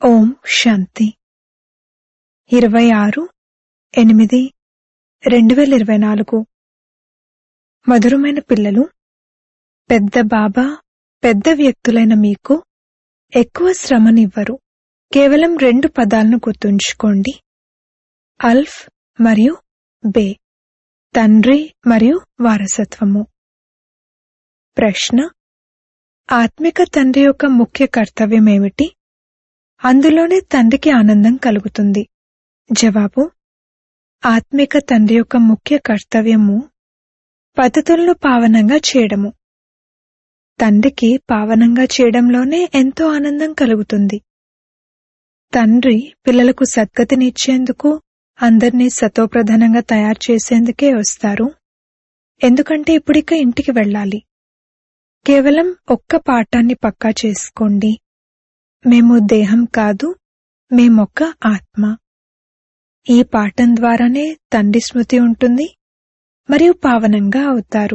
ఓం శాంతి ఇరవై ఆరు ఎనిమిది రెండు వేల ఇరవై నాలుగు మధురమైన పిల్లలు పెద్ద బాబా పెద్ద వ్యక్తులైన మీకు ఎక్కువ శ్రమనివ్వరు కేవలం రెండు పదాలను గుర్తుంచుకోండి అల్ఫ్ మరియు బే తండ్రి మరియు వారసత్వము ప్రశ్న ఆత్మిక తండ్రి యొక్క ముఖ్య కర్తవ్యం ఏమిటి అందులోనే తండ్రికి ఆనందం కలుగుతుంది జవాబు ఆత్మిక తండ్రి యొక్క ముఖ్య కర్తవ్యము పద్ధతులను పావనంగా చేయడము తండ్రికి పావనంగా చేయడంలోనే ఎంతో ఆనందం కలుగుతుంది తండ్రి పిల్లలకు సద్గతినిచ్చేందుకు అందర్నీ సతోప్రధానంగా తయారు చేసేందుకే వస్తారు ఎందుకంటే ఇప్పుడిక ఇంటికి వెళ్ళాలి కేవలం ఒక్క పాఠాన్ని పక్కా చేసుకోండి మేము దేహం కాదు మేమొక్క ఆత్మ ఈ పాఠం ద్వారానే తండ్రి స్మృతి ఉంటుంది మరియు పావనంగా అవుతారు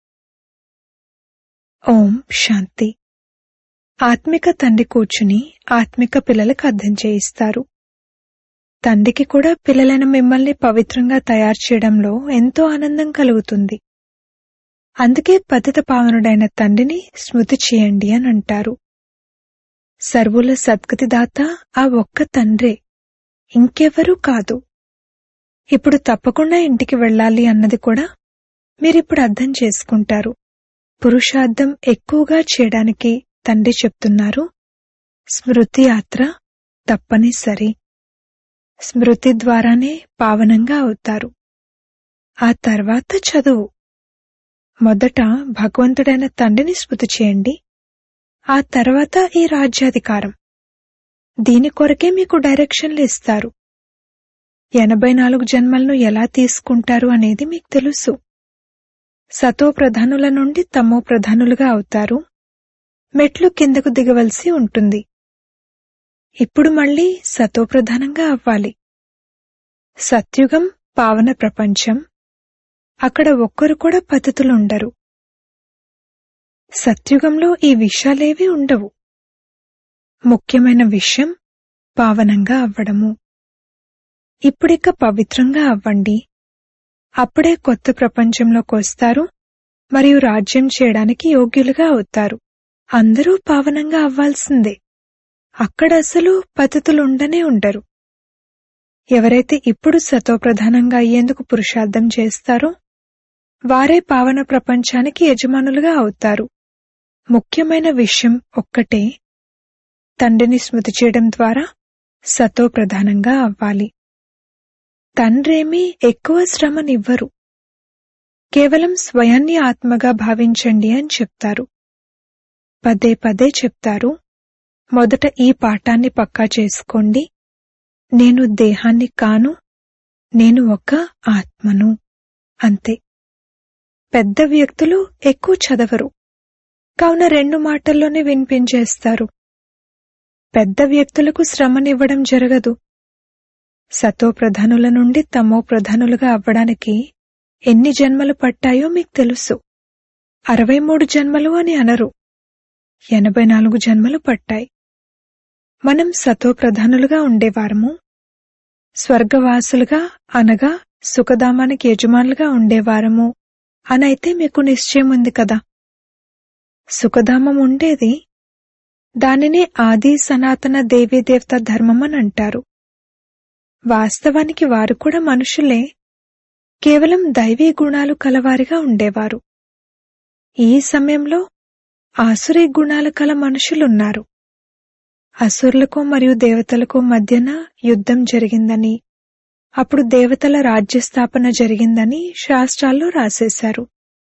ఓం శాంతి ఆత్మిక తండ్రి కూర్చుని ఆత్మిక పిల్లలకు అర్థం చేయిస్తారు తండ్రికి కూడా పిల్లలైన మిమ్మల్ని పవిత్రంగా తయారు చేయడంలో ఎంతో ఆనందం కలుగుతుంది అందుకే పతిత పావనుడైన తండ్రిని స్మృతి చేయండి అని అంటారు సర్వుల సద్గతిదాత ఆ ఒక్క తండ్రే ఇంకెవరూ కాదు ఇప్పుడు తప్పకుండా ఇంటికి వెళ్ళాలి అన్నది కూడా మీరిప్పుడు అర్థం చేసుకుంటారు పురుషార్థం ఎక్కువగా చేయడానికి తండ్రి చెప్తున్నారు స్మృతి యాత్ర తప్పనిసరి స్మృతి ద్వారానే పావనంగా అవుతారు ఆ తర్వాత చదువు మొదట భగవంతుడైన తండ్రిని స్మృతి చేయండి ఆ తర్వాత ఈ రాజ్యాధికారం దీని కొరకే మీకు డైరెక్షన్లు ఇస్తారు ఎనభై నాలుగు జన్మలను ఎలా తీసుకుంటారు అనేది మీకు తెలుసు సతో ప్రధానుల నుండి తమో ప్రధానులుగా అవుతారు మెట్లు కిందకు దిగవలసి ఉంటుంది ఇప్పుడు మళ్ళీ సతో ప్రధానంగా అవ్వాలి సత్యుగం పావన ప్రపంచం అక్కడ ఒక్కరు కూడా పద్ధతులుండరు సత్యుగంలో ఈ విషయాలేవీ ఉండవు ముఖ్యమైన విషయం పావనంగా అవ్వడము ఇప్పుడిక పవిత్రంగా అవ్వండి అప్పుడే కొత్త ప్రపంచంలోకి వస్తారు మరియు రాజ్యం చేయడానికి యోగ్యులుగా అవుతారు అందరూ పావనంగా అవ్వాల్సిందే అక్కడ అసలు పద్ధతులుండనే ఉండరు ఎవరైతే ఇప్పుడు సతోప్రధానంగా అయ్యేందుకు పురుషార్థం చేస్తారో వారే పావన ప్రపంచానికి యజమానులుగా అవుతారు ముఖ్యమైన విషయం ఒక్కటే తండ్రిని స్మృతి చేయడం ద్వారా సతో ప్రధానంగా అవ్వాలి తండ్రేమీ ఎక్కువ శ్రమనివ్వరు కేవలం స్వయాన్ని ఆత్మగా భావించండి అని చెప్తారు పదే పదే చెప్తారు మొదట ఈ పాఠాన్ని పక్కా చేసుకోండి నేను దేహాన్ని కాను నేను ఒక ఆత్మను అంతే పెద్ద వ్యక్తులు ఎక్కువ చదవరు కావున రెండు మాటల్లోనే వినిపించేస్తారు పెద్ద వ్యక్తులకు శ్రమనివ్వడం జరగదు సతో ప్రధానుల నుండి తమో ప్రధానులుగా అవ్వడానికి ఎన్ని జన్మలు పట్టాయో మీకు తెలుసు అరవై మూడు జన్మలు అని అనరు ఎనభై నాలుగు జన్మలు పట్టాయి మనం సతో ప్రధానులుగా ఉండేవారము స్వర్గవాసులుగా అనగా సుఖధామానికి యజమానులుగా ఉండేవారము అనైతే మీకు నిశ్చయం ఉంది కదా సుఖధామం ఉండేది దానినే ఆది సనాతన దేవీదేవత ధర్మం అని అంటారు వాస్తవానికి వారు కూడా మనుషులే కేవలం దైవీ గుణాలు కలవారిగా ఉండేవారు ఈ సమయంలో ఆసురీ గుణాలు కల మనుషులున్నారు అసురులకు మరియు దేవతలకు మధ్యన యుద్ధం జరిగిందని అప్పుడు దేవతల రాజ్యస్థాపన జరిగిందని శాస్త్రాల్లో రాసేశారు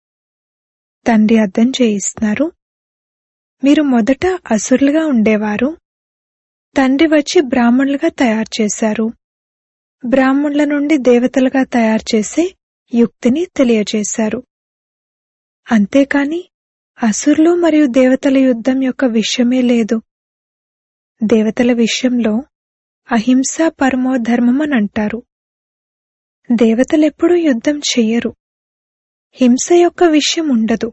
తండ్రి అర్థం చేయిస్తున్నారు మీరు మొదట అసురులుగా ఉండేవారు తండ్రి వచ్చి బ్రాహ్మణులుగా తయారు చేశారు బ్రాహ్మణుల నుండి దేవతలుగా తయారు చేసే యుక్తిని తెలియజేశారు అంతేకాని అసురులు మరియు దేవతల యుద్ధం యొక్క విషయమే లేదు దేవతల విషయంలో అహింస పరమో ధర్మం అని అంటారు దేవతలెప్పుడూ యుద్ధం చెయ్యరు హింస యొక్క విషయం ఉండదు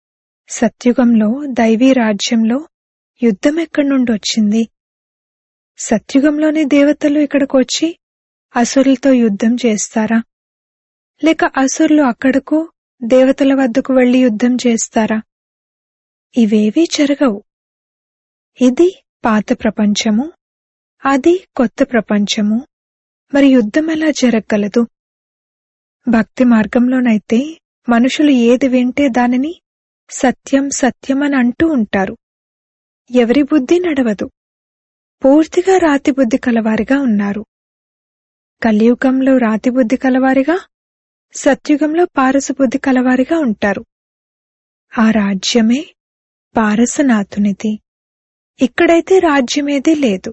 సత్యుగంలో దైవీ రాజ్యంలో యుద్ధం ఎక్కడి నుండి వచ్చింది సత్యుగంలోని దేవతలు ఇక్కడికి వచ్చి అసురులతో యుద్ధం చేస్తారా లేక అసురులు అక్కడకు దేవతల వద్దకు వెళ్లి యుద్ధం చేస్తారా ఇవేవీ జరగవు ఇది పాత ప్రపంచము అది కొత్త ప్రపంచము మరి యుద్ధం ఎలా జరగగలదు భక్తి మార్గంలోనైతే మనుషులు ఏది వింటే దానిని సత్యం సత్యం అని అంటూ ఉంటారు ఎవరి బుద్ధి నడవదు పూర్తిగా రాతి బుద్ధి కలవారిగా ఉన్నారు కలియుగంలో రాతి బుద్ధి కలవారిగా సత్యుగంలో పారస బుద్ధి కలవారిగా ఉంటారు ఆ రాజ్యమే పారసనాథునిది ఇక్కడైతే రాజ్యమేదీ లేదు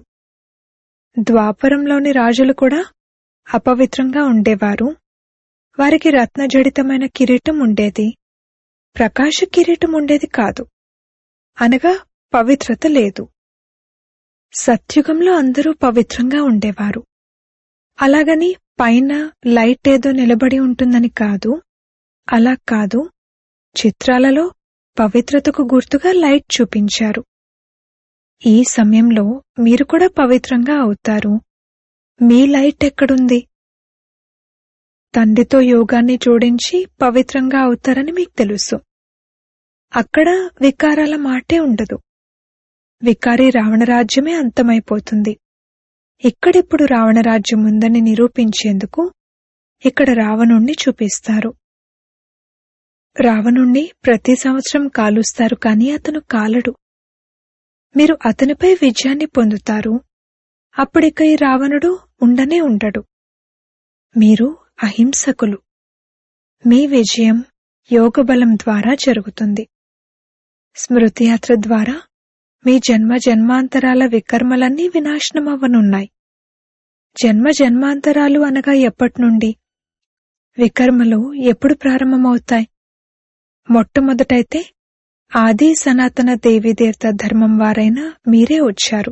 ద్వాపరంలోని రాజులు కూడా అపవిత్రంగా ఉండేవారు వారికి రత్నజడితమైన కిరీటం ఉండేది ప్రకాశ కిరీటం ఉండేది కాదు అనగా పవిత్రత లేదు సత్యుగంలో అందరూ పవిత్రంగా ఉండేవారు అలాగని పైన లైట్ ఏదో నిలబడి ఉంటుందని కాదు అలా కాదు చిత్రాలలో పవిత్రతకు గుర్తుగా లైట్ చూపించారు ఈ సమయంలో మీరు కూడా పవిత్రంగా అవుతారు మీ లైట్ ఎక్కడుంది తండ్రితో యోగాన్ని జోడించి పవిత్రంగా అవుతారని మీకు తెలుసు అక్కడ వికారాల మాటే ఉండదు వికారి రావణరాజ్యమే అంతమైపోతుంది ఇక్కడిప్పుడు రావణరాజ్యం ఉందని నిరూపించేందుకు ఇక్కడ రావణుణ్ణి చూపిస్తారు రావణుణ్ణి ప్రతి సంవత్సరం కాలుస్తారు కానీ అతను కాలడు మీరు అతనిపై విజయాన్ని పొందుతారు అప్పుడిక ఈ రావణుడు ఉండనే ఉండడు మీరు అహింసకులు మీ విజయం యోగబలం ద్వారా జరుగుతుంది స్మృతియాత్ర ద్వారా మీ జన్మ జన్మాంతరాల వికర్మలన్నీ వినాశనమవ్వనున్నాయి జన్మ జన్మాంతరాలు అనగా ఎప్పటినుండి వికర్మలు ఎప్పుడు ప్రారంభమవుతాయి మొట్టమొదటైతే ఆది సనాతన దేవీదేవత ధర్మం వారైన మీరే వచ్చారు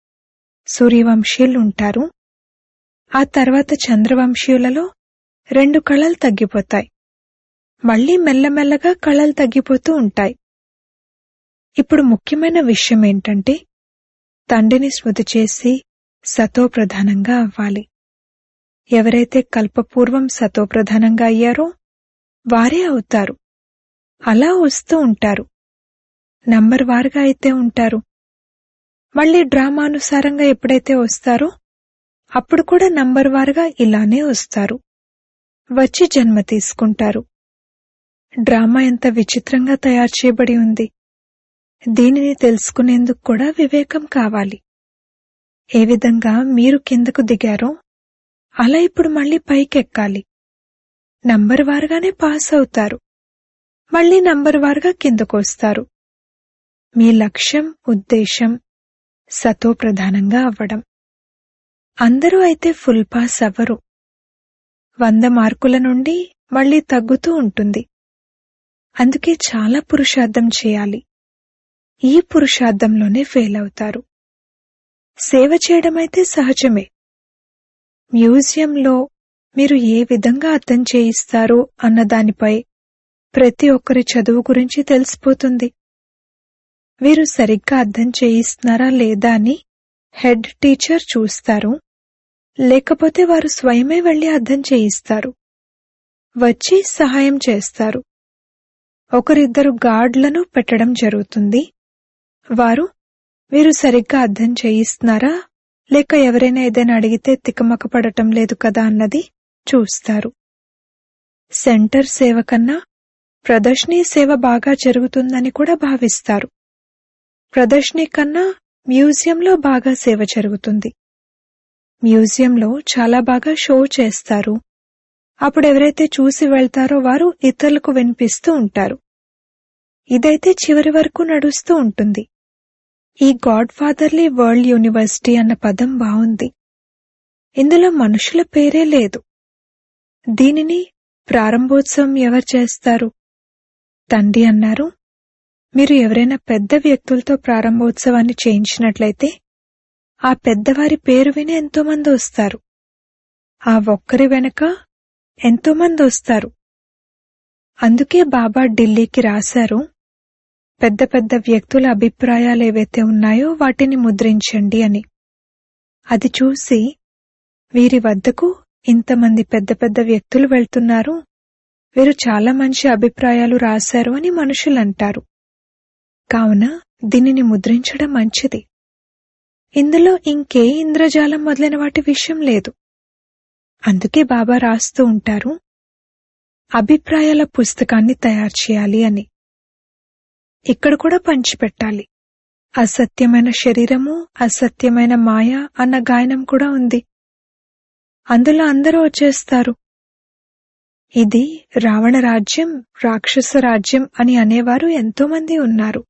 సూర్యవంశీయులుంటారు ఆ తర్వాత చంద్రవంశీయులలో రెండు కళలు తగ్గిపోతాయి మళ్లీ మెల్లమెల్లగా కళలు తగ్గిపోతూ ఉంటాయి ఇప్పుడు ముఖ్యమైన విషయం ఏంటంటే తండ్రిని స్మృతి చేసి సతోప్రధానంగా అవ్వాలి ఎవరైతే కల్పపూర్వం సతోప్రధానంగా అయ్యారో వారే అవుతారు అలా వస్తూ ఉంటారు నంబర్ వారుగా అయితే ఉంటారు మళ్ళీ డ్రామానుసారంగా ఎప్పుడైతే వస్తారో అప్పుడు కూడా నంబర్ వారుగా ఇలానే వస్తారు వచ్చి జన్మ తీసుకుంటారు డ్రామా ఎంత విచిత్రంగా తయారు చేయబడి ఉంది దీనిని తెలుసుకునేందుకు కూడా వివేకం కావాలి ఏ విధంగా మీరు కిందకు దిగారో అలా ఇప్పుడు మళ్ళీ పైకెక్కాలి నంబర్ వారుగానే పాస్ అవుతారు మళ్ళీ నంబర్ వారుగా కిందకు వస్తారు మీ లక్ష్యం ఉద్దేశం సతో ప్రధానంగా అవ్వడం అందరూ అయితే ఫుల్ పాస్ అవ్వరు వంద మార్కుల నుండి మళ్ళీ తగ్గుతూ ఉంటుంది అందుకే చాలా పురుషార్థం చేయాలి ఈ పురుషార్థంలోనే ఫెయిల్ అవుతారు సేవ చేయడమైతే సహజమే మ్యూజియంలో మీరు ఏ విధంగా అర్థం చేయిస్తారు అన్న దానిపై ప్రతి ఒక్కరి చదువు గురించి తెలిసిపోతుంది వీరు సరిగ్గా అర్థం చేయిస్తున్నారా లేదా అని హెడ్ టీచర్ చూస్తారు లేకపోతే వారు స్వయమే వెళ్లి అర్థం చేయిస్తారు వచ్చి సహాయం చేస్తారు ఒకరిద్దరు గార్డ్లను పెట్టడం జరుగుతుంది వారు వీరు సరిగ్గా అర్థం చేయిస్తున్నారా లేక ఎవరైనా ఏదైనా అడిగితే తికమక పడటం లేదు కదా అన్నది చూస్తారు సెంటర్ సేవ కన్నా ప్రదర్శనీ సేవ బాగా జరుగుతుందని కూడా భావిస్తారు ప్రదర్శనీ కన్నా మ్యూజియంలో బాగా సేవ జరుగుతుంది మ్యూజియంలో చాలా బాగా షో చేస్తారు అప్పుడు ఎవరైతే చూసి వెళ్తారో వారు ఇతరులకు వినిపిస్తూ ఉంటారు ఇదైతే చివరి వరకు నడుస్తూ ఉంటుంది ఈ గాడ్ ఫాదర్లీ వరల్డ్ యూనివర్సిటీ అన్న పదం బావుంది ఇందులో మనుషుల పేరే లేదు దీనిని ప్రారంభోత్సవం ఎవరు చేస్తారు తండ్రి అన్నారు మీరు ఎవరైనా పెద్ద వ్యక్తులతో ప్రారంభోత్సవాన్ని చేయించినట్లయితే ఆ పెద్దవారి పేరు విని ఎంతోమంది వస్తారు ఆ ఒక్కరి వెనక ఎంతోమంది వస్తారు అందుకే బాబా ఢిల్లీకి రాశారు పెద్ద పెద్ద వ్యక్తుల అభిప్రాయాలు ఏవైతే ఉన్నాయో వాటిని ముద్రించండి అని అది చూసి వీరి వద్దకు ఇంతమంది పెద్ద పెద్ద వ్యక్తులు వెళ్తున్నారు వీరు చాలా మంచి అభిప్రాయాలు రాశారు అని మనుషులంటారు కావున దీనిని ముద్రించడం మంచిది ఇందులో ఇంకే ఇంద్రజాలం మొదలైన వాటి విషయం లేదు అందుకే బాబా రాస్తూ ఉంటారు అభిప్రాయాల పుస్తకాన్ని తయారు చేయాలి అని ఇక్కడ కూడా పంచిపెట్టాలి అసత్యమైన శరీరము అసత్యమైన మాయ అన్న గాయనం కూడా ఉంది అందులో అందరూ వచ్చేస్తారు ఇది రావణ రాజ్యం రాక్షస రాజ్యం అని అనేవారు ఎంతో మంది ఉన్నారు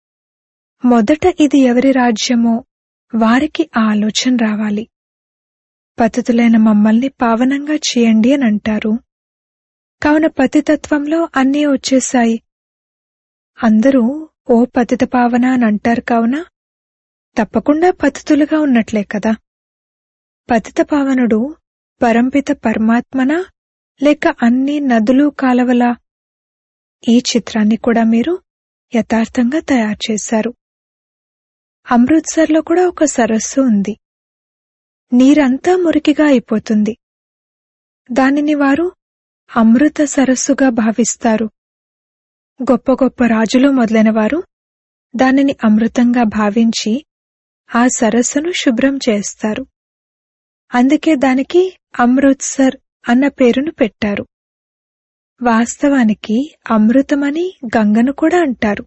మొదట ఇది ఎవరి రాజ్యమో వారికి ఆ ఆలోచన రావాలి పతితులైన మమ్మల్ని పావనంగా చేయండి అని అంటారు కావున పతితత్వంలో అన్నీ వచ్చేశాయి అందరూ ఓ పతిత పావన అని అంటారు కావున తప్పకుండా పతితులుగా ఉన్నట్లే కదా పతిత పావనుడు పరంపిత పరమాత్మనా లేక అన్ని నదులు కాలవలా ఈ చిత్రాన్ని కూడా మీరు యథార్థంగా తయారు చేశారు అమృత్సర్లో కూడా ఒక సరస్సు ఉంది నీరంతా మురికిగా అయిపోతుంది దానిని వారు అమృత సరస్సుగా భావిస్తారు గొప్ప గొప్ప రాజులు మొదలైన వారు దానిని అమృతంగా భావించి ఆ సరస్సును శుభ్రం చేస్తారు అందుకే దానికి అమృత్సర్ అన్న పేరును పెట్టారు వాస్తవానికి అమృతమని గంగను కూడా అంటారు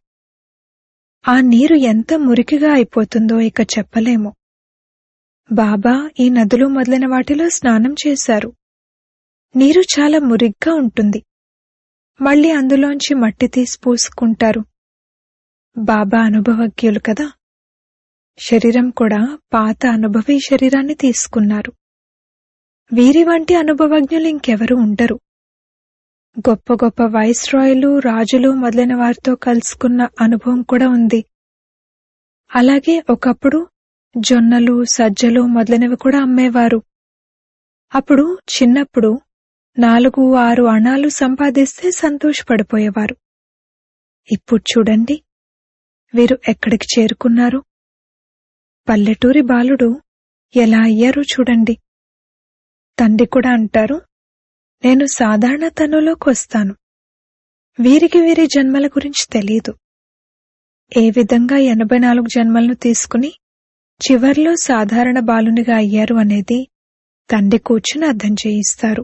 ఆ నీరు ఎంత మురికిగా అయిపోతుందో ఇక చెప్పలేము బాబా ఈ నదులు మొదలైన వాటిలో స్నానం చేశారు నీరు చాలా మురిగ్గా ఉంటుంది మళ్ళీ అందులోంచి మట్టి తీసి పూసుకుంటారు బాబా అనుభవజ్ఞులు కదా శరీరం కూడా పాత అనుభవి శరీరాన్ని తీసుకున్నారు వీరి వంటి అనుభవజ్ఞులు ఇంకెవరూ ఉండరు గొప్ప గొప్ప వైస్రాయలు రాజులు మొదలైన వారితో కలుసుకున్న అనుభవం కూడా ఉంది అలాగే ఒకప్పుడు జొన్నలు సజ్జలు మొదలైనవి కూడా అమ్మేవారు అప్పుడు చిన్నప్పుడు నాలుగు ఆరు అణాలు సంపాదిస్తే సంతోషపడిపోయేవారు ఇప్పుడు చూడండి వీరు ఎక్కడికి చేరుకున్నారు పల్లెటూరి బాలుడు ఎలా అయ్యారో చూడండి తండ్రి కూడా అంటారు నేను సాధారణ తనులోకి వస్తాను వీరికి వీరి జన్మల గురించి తెలియదు ఏ విధంగా ఎనభై నాలుగు జన్మలను తీసుకుని చివర్లో సాధారణ బాలునిగా అయ్యారు అనేది తండ్రి కూర్చుని అర్థం చేయిస్తారు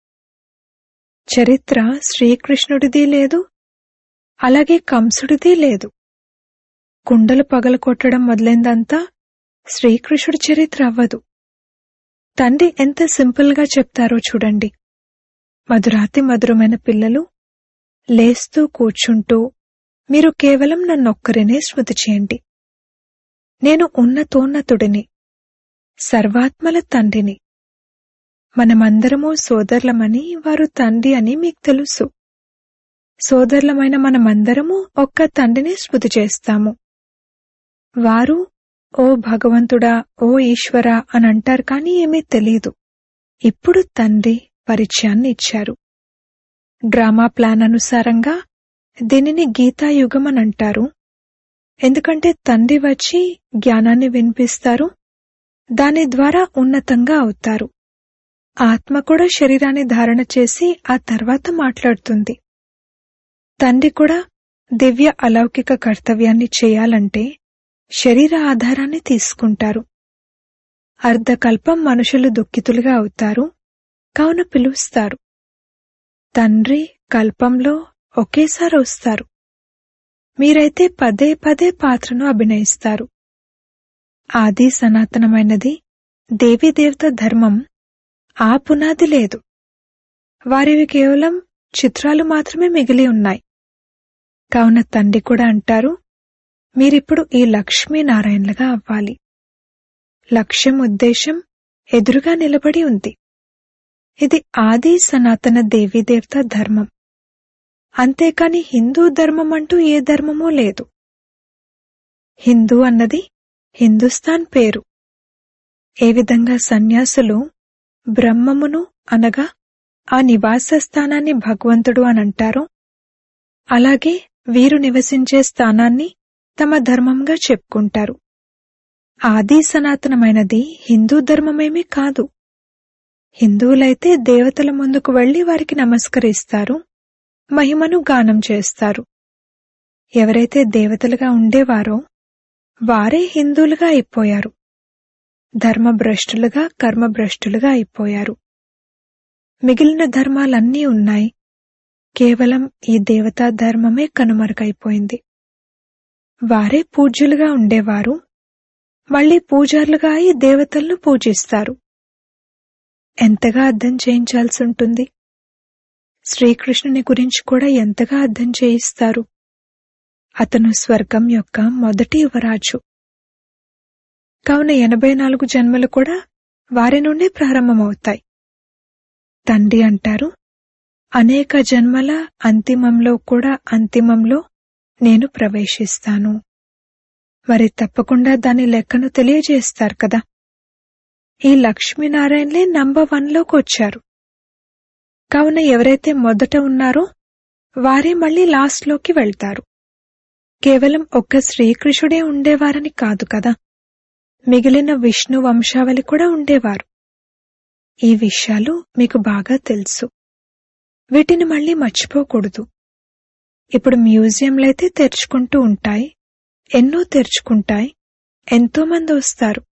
చరిత్ర శ్రీకృష్ణుడిది లేదు అలాగే కంసుడిది లేదు కుండలు పగల కొట్టడం మొదలైందంతా శ్రీకృష్ణుడి చరిత్ర అవ్వదు తండ్రి ఎంత సింపుల్గా చెప్తారో చూడండి మధురాతి మధురమైన పిల్లలు లేస్తూ కూర్చుంటూ మీరు కేవలం నన్నొక్కరినే స్మృతి చేయండి నేను ఉన్నతోన్నతుడిని సర్వాత్మల తండ్రిని మనమందరము సోదరులమని వారు తండ్రి అని మీకు తెలుసు సోదరులమైన మనమందరము ఒక్క తండ్రిని స్మృతి చేస్తాము వారు ఓ భగవంతుడా ఓ ఈశ్వర అని అంటారు కానీ ఏమీ తెలీదు ఇప్పుడు తండ్రి పరిచయాన్ని ఇచ్చారు డ్రామా ప్లాన్ అనుసారంగా దీనిని గీతాయుగం అని అంటారు ఎందుకంటే తండ్రి వచ్చి జ్ఞానాన్ని వినిపిస్తారు దాని ద్వారా ఉన్నతంగా అవుతారు ఆత్మ కూడా శరీరాన్ని ధారణ చేసి ఆ తర్వాత మాట్లాడుతుంది తండ్రి కూడా దివ్య అలౌకిక కర్తవ్యాన్ని చేయాలంటే శరీర ఆధారాన్ని తీసుకుంటారు అర్ధకల్పం మనుషులు దుఃఖితులుగా అవుతారు కావున పిలుస్తారు తండ్రి కల్పంలో ఒకేసారి వస్తారు మీరైతే పదే పదే పాత్రను అభినయిస్తారు ఆది సనాతనమైనది దేవీదేవత ధర్మం ఆ పునాది లేదు వారివి కేవలం చిత్రాలు మాత్రమే మిగిలి ఉన్నాయి కావున తండ్రి కూడా అంటారు మీరిప్పుడు ఈ లక్ష్మీనారాయణలుగా అవ్వాలి లక్ష్యం ఉద్దేశం ఎదురుగా నిలబడి ఉంది ఇది ఆది సనాతన దేవీదేవత ధర్మం అంతేకాని హిందూ ధర్మం అంటూ ఏ ధర్మమూ లేదు హిందూ అన్నది హిందుస్థాన్ పేరు ఏ విధంగా సన్యాసులు బ్రహ్మమును అనగా ఆ నివాస స్థానాన్ని భగవంతుడు అని అంటారో అలాగే వీరు నివసించే స్థానాన్ని తమ ధర్మంగా చెప్పుకుంటారు ఆది సనాతనమైనది హిందూ ధర్మమేమీ కాదు హిందువులైతే దేవతల ముందుకు వెళ్లి వారికి నమస్కరిస్తారు మహిమను గానం చేస్తారు ఎవరైతే దేవతలుగా ఉండేవారో వారే హిందువులుగా అయిపోయారు ధర్మభ్రష్టులుగా కర్మభ్రష్టులుగా అయిపోయారు మిగిలిన ధర్మాలన్నీ ఉన్నాయి కేవలం ఈ దేవతా ధర్మమే కనుమరుగైపోయింది వారే పూజ్యులుగా ఉండేవారు మళ్లీ పూజారులుగా అయి దేవతలను పూజిస్తారు ఎంతగా అర్థం చేయించాల్సి ఉంటుంది శ్రీకృష్ణుని గురించి కూడా ఎంతగా అర్థం చేయిస్తారు అతను స్వర్గం యొక్క మొదటి యువరాజు కావున ఎనభై నాలుగు జన్మలు కూడా వారి నుండి ప్రారంభమవుతాయి తండ్రి అంటారు అనేక జన్మల అంతిమంలో కూడా అంతిమంలో నేను ప్రవేశిస్తాను మరి తప్పకుండా దాని లెక్కను తెలియజేస్తారు కదా ఈ లక్ష్మీనారాయణలే నంబర్ వన్లోకి వచ్చారు కావున ఎవరైతే మొదట ఉన్నారో వారే మళ్ళీ లాస్ట్లోకి వెళ్తారు కేవలం ఒక్క శ్రీకృష్ణుడే ఉండేవారని కాదు కదా మిగిలిన విష్ణు వంశావళి కూడా ఉండేవారు ఈ విషయాలు మీకు బాగా తెలుసు వీటిని మళ్ళీ మర్చిపోకూడదు ఇప్పుడు మ్యూజియంలైతే తెరుచుకుంటూ ఉంటాయి ఎన్నో తెరుచుకుంటాయి ఎంతో మంది వస్తారు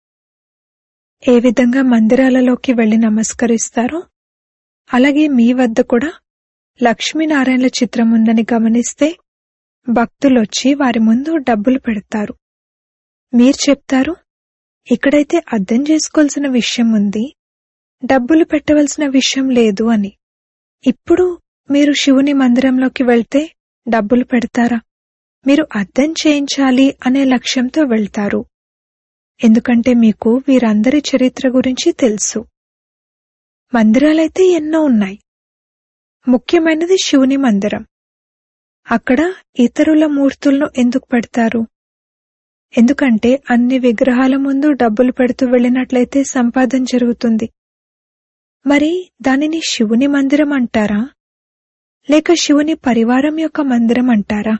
ఏ విధంగా మందిరాలలోకి వెళ్లి నమస్కరిస్తారో అలాగే మీ వద్ద కూడా లక్ష్మీనారాయణల చిత్రం ఉందని గమనిస్తే భక్తులొచ్చి వారి ముందు డబ్బులు పెడతారు మీరు చెప్తారు ఇక్కడైతే అర్థం చేసుకోవాల్సిన విషయం ఉంది డబ్బులు పెట్టవలసిన విషయం లేదు అని ఇప్పుడు మీరు శివుని మందిరంలోకి వెళ్తే డబ్బులు పెడతారా మీరు అర్థం చేయించాలి అనే లక్ష్యంతో వెళ్తారు ఎందుకంటే మీకు వీరందరి చరిత్ర గురించి తెలుసు మందిరాలైతే ఎన్నో ఉన్నాయి ముఖ్యమైనది శివుని మందిరం అక్కడ ఇతరుల మూర్తులను ఎందుకు పెడతారు ఎందుకంటే అన్ని విగ్రహాల ముందు డబ్బులు పెడుతూ వెళ్ళినట్లయితే సంపాదన జరుగుతుంది మరి దానిని శివుని మందిరం అంటారా లేక శివుని పరివారం యొక్క మందిరం అంటారా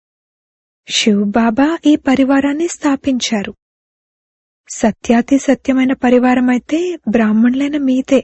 శివ్ బాబా ఈ పరివారాన్ని స్థాపించారు సత్యాతి సత్యమైన పరివారం అయితే బ్రాహ్మణులైన మీదే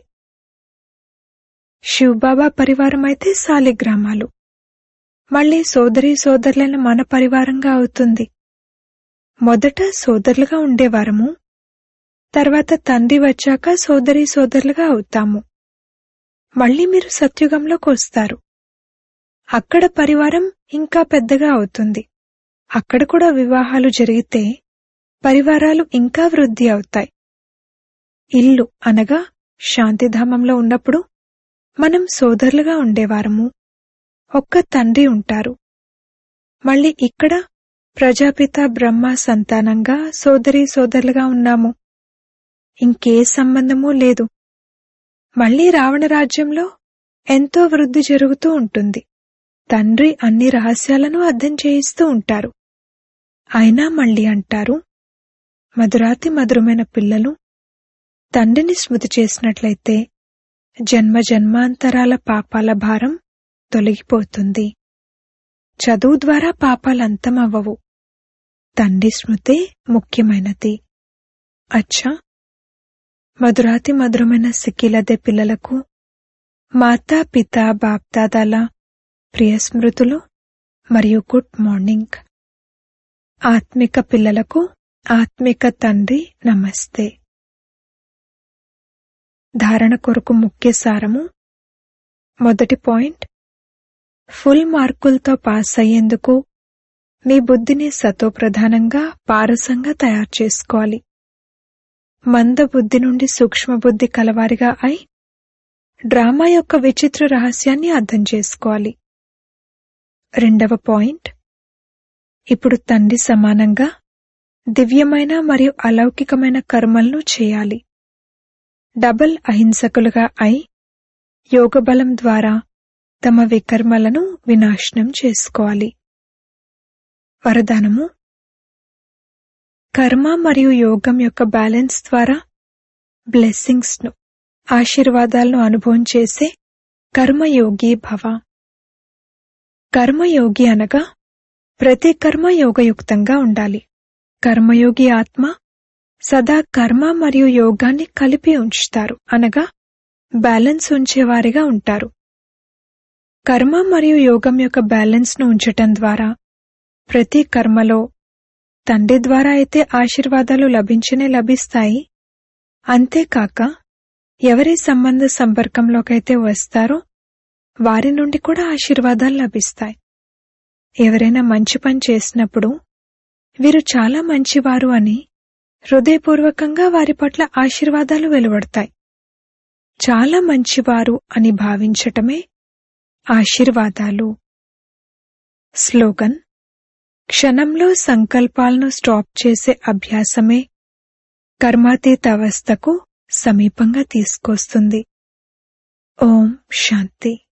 శివబాబా పరివారం అయితే సాలిగ్రామాలు మళ్ళీ సోదరి సోదరులైన మన పరివారంగా అవుతుంది మొదట సోదరులుగా ఉండేవారము తర్వాత తండ్రి వచ్చాక సోదరి సోదరులుగా అవుతాము మళ్ళీ మీరు సత్యుగంలోకి వస్తారు అక్కడ పరివారం ఇంకా పెద్దగా అవుతుంది అక్కడ కూడా వివాహాలు జరిగితే పరివారాలు ఇంకా వృద్ధి అవుతాయి ఇల్లు అనగా శాంతిధామంలో ఉన్నప్పుడు మనం సోదరులుగా ఉండేవారము ఒక్క తండ్రి ఉంటారు మళ్ళీ ఇక్కడ ప్రజాపిత బ్రహ్మ సంతానంగా సోదరి సోదరులుగా ఉన్నాము ఇంకే సంబంధమూ లేదు మళ్ళీ రావణ రాజ్యంలో ఎంతో వృద్ధి జరుగుతూ ఉంటుంది తండ్రి అన్ని రహస్యాలను అర్థం చేయిస్తూ ఉంటారు అయినా మళ్ళీ అంటారు మధురాతి మధురమైన పిల్లలు తండ్రిని స్మృతి చేసినట్లయితే జన్మ జన్మాంతరాల పాపాల భారం తొలగిపోతుంది చదువు ద్వారా పాపాలు అంతమవ్వవు తండ్రి స్మృతే ముఖ్యమైనది అచ్చా మధురాతి మధురమైన సిక్కిలదే పిల్లలకు మాతా పిత బాప్దాదాల ప్రియ స్మృతులు మరియు గుడ్ మార్నింగ్ ఆత్మిక పిల్లలకు ఆత్మిక తండ్రి నమస్తే ధారణ కొరకు ముఖ్య సారము మొదటి పాయింట్ ఫుల్ మార్కులతో పాస్ అయ్యేందుకు మీ బుద్ధిని సతోప్రధానంగా పారసంగా తయారు చేసుకోవాలి మంద బుద్ధి నుండి సూక్ష్మ బుద్ధి కలవారిగా అయి డ్రామా యొక్క విచిత్ర రహస్యాన్ని అర్థం చేసుకోవాలి రెండవ పాయింట్ ఇప్పుడు తండ్రి సమానంగా దివ్యమైన మరియు అలౌకికమైన కర్మలను చేయాలి డబల్ అహింసకులుగా అయి యోగబలం ద్వారా తమ వికర్మలను వినాశనం చేసుకోవాలి వరదానము కర్మ మరియు యోగం యొక్క బ్యాలెన్స్ ద్వారా బ్లెస్సింగ్స్ ను ఆశీర్వాదాలను అనుభవం చేసే కర్మయోగి భవ కర్మయోగి అనగా ప్రతి కర్మ యోగయుక్తంగా ఉండాలి కర్మయోగి ఆత్మ సదా కర్మ మరియు యోగాన్ని కలిపి ఉంచుతారు అనగా బ్యాలెన్స్ ఉంచేవారిగా ఉంటారు కర్మ మరియు యోగం యొక్క బ్యాలెన్స్ ను ఉంచటం ద్వారా ప్రతి కర్మలో తండ్రి ద్వారా అయితే ఆశీర్వాదాలు లభించనే లభిస్తాయి అంతేకాక ఎవరి సంబంధ సంపర్కంలోకైతే వస్తారో వారి నుండి కూడా ఆశీర్వాదాలు లభిస్తాయి ఎవరైనా మంచి పని చేసినప్పుడు వీరు చాలా మంచివారు అని హృదయపూర్వకంగా వారి పట్ల ఆశీర్వాదాలు వెలువడతాయి చాలా మంచివారు అని భావించటమే ఆశీర్వాదాలు స్లోగన్ క్షణంలో సంకల్పాలను స్టాప్ చేసే అభ్యాసమే కర్మాతీత అవస్థకు సమీపంగా తీసుకొస్తుంది ఓం శాంతి